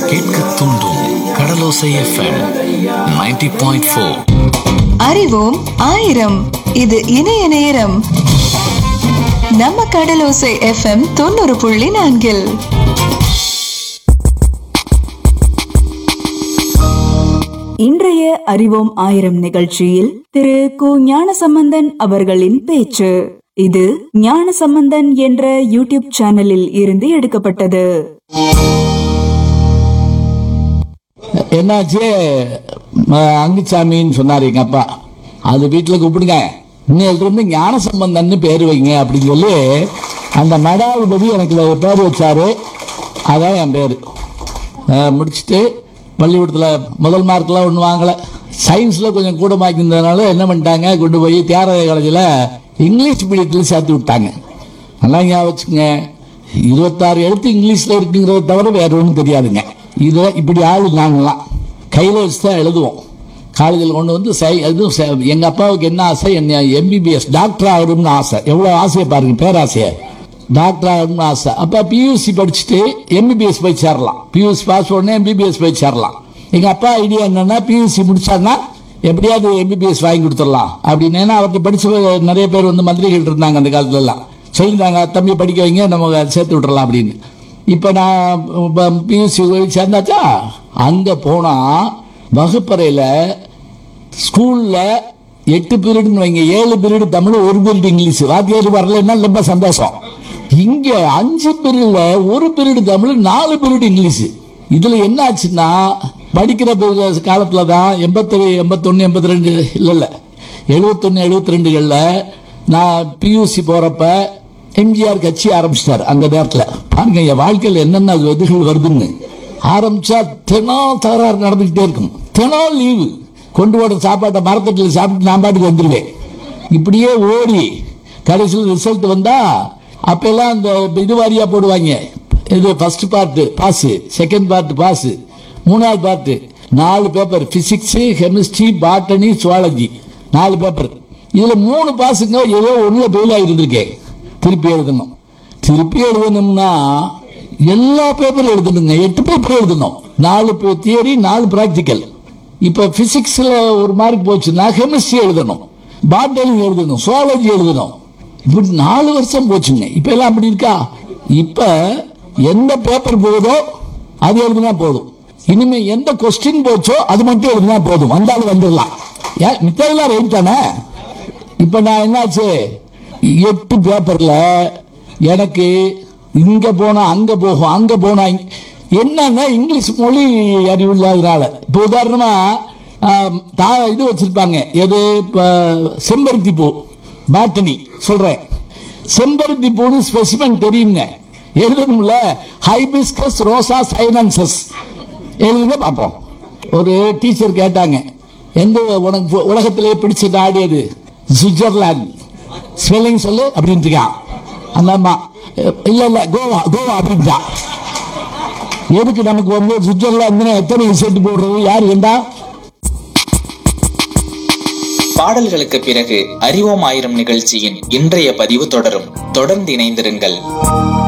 கேட்க தூண்டும் கடலோசை FM 90.4 point four அறிவோம் ஆயிரம் இது இணைய நேரம் நம்ம கடலோசை எஃப்எம் தொண்ணூறு புள்ளி நான்கில் இன்றைய அறிவோம் ஆயிரம் நிகழ்ச்சியில் திரு கு ஞானசம்பந்தன் அவர்களின் பேச்சு இது ஞானசம்பந்தன் என்ற யூடியூப் சேனலில் இருந்து எடுக்கப்பட்டது என்னாச்சு ம, அங்குச்சாமின்னு சொன்னார் எங்க அப்பா அது வீட்டில் கூப்பிடுங்க இன்னையில இருந்து ஞான சம்பந்தன்னு பேர் வைங்க அப்படின்னு சொல்லி அந்த மடாதிபதி எனக்கு ஒரு பேர் வச்சாரு அதான் என் பேர் முடிச்சுட்டு பள்ளிக்கூடத்தில் முதல் மார்க்லாம் ஒன்றும் வாங்கலை சயின்ஸில் கொஞ்சம் கூட மாக்கியிருந்ததுனால என்ன பண்ணிட்டாங்க கொண்டு போய் தியாகராய காலேஜில் இங்கிலீஷ் மீடியத்தில் சேர்த்து விட்டாங்க நல்லா ஞாபகம் வச்சுக்கோங்க இருபத்தாறு எழுத்து இங்கிலீஷில் இருக்குங்கிறத தவிர வேற ஒன்றும் தெரியாதுங்க இது இப்படி ஆளு நாங்களாம் கையில் வச்சு தான் எழுதுவோம் காலேஜில் கொண்டு வந்து சை அதுவும் ச- எங்க அப்பாவுக்கு என்ன ஆசை என்ன எம்பிபிஎஸ் டாக்டர் ஆகணும்னு ஆசை எவ்வளோ ஆசையை பாருங்க பேராசையை டாக்டர் ஆகணும்னு ஆசை அப்போ பியூசி படிச்சுட்டு எம்பிபிஎஸ் போய் சேரலாம் பியூசி பாஸ் உடனே எம்பிபிஎஸ் போய் சேரலாம் எங்க அப்பா ஐடியா என்னன்னா பியூசி முடிச்சாருன்னா எப்படியாவது எம்பிபிஎஸ் வாங்கி கொடுத்துடலாம் அப்படின்னு ஏன்னா அவர்கிட்ட படிச்ச நிறைய பேர் வந்து மந்திரிகள் இருந்தாங்க அந்த காலத்துல எல்லாம் சொல்லியிருந்தாங்க தம்பி படிக்க வைங்க நம்ம சேர்த்து விட்டுறலாம் அப்படின்னு இப்போ நான் பியூசி சேர்ந்தாச்சா அங்கே போனால் வகுப்பறையில் ஸ்கூலில் எட்டு பீரியட்னு வைங்க ஏழு பீரியட் தமிழ் ஒரு பீரியட் இங்கிலீஷ் வாத்தியார் வரலன்னா ரொம்ப சந்தோஷம் இங்க அஞ்சு பீரியட்ல ஒரு பீரியட் தமிழ் நாலு பீரியட் இங்கிலீஷ் இதுல என்ன ஆச்சுன்னா படிக்கிற பீரியட் காலத்துல தான் எண்பத்தி எண்பத்தொன்னு எண்பத்தி ரெண்டு இல்ல இல்ல எழுபத்தொன்னு எழுபத்தி ரெண்டுகள்ல நான் பியூசி போறப்ப எம்ஜிஆர் கட்சி ஆரம்பிச்சிட்டார் அந்த நேரத்துல பாருங்க என் வாழ்க்கையில் என்னென்ன இதுகள் வருதுன்னு ஆரம்பிச்சா தினம் தகராறு நடந்துகிட்டே இருக்கும் தினம் லீவு கொண்டு போட சாப்பாட்டை மரத்தட்டில் சாப்பிட்டு நான் பாட்டுக்கு வந்துடுவேன் இப்படியே ஓடி கடைசியில் ரிசல்ட் வந்தா அப்பெல்லாம் அந்த இது வாரியா போடுவாங்க இது first part pass second part pass மூணாவது பார்ட் நாலு paper physics chemistry botany zoology நாலு பேப்பர் இதுல மூணு பாஸுங்க ஏதோ ஒண்ணுல ஃபெயில் ஆகிருந்திருக்கேன் திருப்பி எழுதணும் திருப்பி எழுதணும்னா எல்லா பேப்பரும் எழுதணுங்க எட்டு பேப்பர் எழுதணும் நாலு தியரி நாலு பிராக்டிக்கல் இப்ப பிசிக்ஸ்ல ஒரு மார்க் போச்சுன்னா கெமிஸ்ட்ரி எழுதணும் பாட்டனி எழுதணும் சுவாலஜி எழுதணும் இப்படி நாலு வருஷம் போச்சுங்க இப்ப எல்லாம் அப்படி இருக்கா இப்ப எந்த பேப்பர் போகுதோ அது எழுதினா போதும் இனிமே எந்த கொஸ்டின் போச்சோ அது மட்டும் எழுதினா போதும் வந்தாலும் வந்துடலாம் ஏன் மித்ததெல்லாம் ரைட் தானே இப்ப நான் என்னாச்சு எட்டு பேப்பர்ல எனக்கு இங்க போனா அங்க போகும் அங்க போனா இங்க- என்னன்னா இங்கிலீஷ் மொழி அறிவு இல்லாதனால இப்ப உதாரணமா ஆம், தா- இது வச்சிருப்பாங்க எது இப்ப செம்பருத்தி பூ பாட்டனி சொல்றேன் செம்பருத்தி பூன்னு ஸ்பெசிமன் தெரியுங்க எழுதணும்ல ஹைபிஸ்கஸ் ரோசா சைனன்சஸ் எழுதுங்க பார்ப்போம் ஒரு டீச்சர் கேட்டாங்க எந்த உனக்கு பு- உலகத்திலே பிடிச்ச நாடு எது சுவிட்சர்லாந்து ஸ்பெல்லிங் சொல்லு அப்படின்னு இருக்கான் அந்த அம்மா இல்ல இல்ல கோவா கோவா அப்படின்ட்டா எதுக்கு நமக்கு வந்து சுவிட்சர்லாந்து எத்தனை செட்டு போடுறது யார் வேண்டா பாடல்களுக்கு பிறகு அறிவோம் ஆயிரம் நிகழ்ச்சியின் இன்றைய பதிவு தொடரும் தொடர்ந்து இணைந்திருங்கள்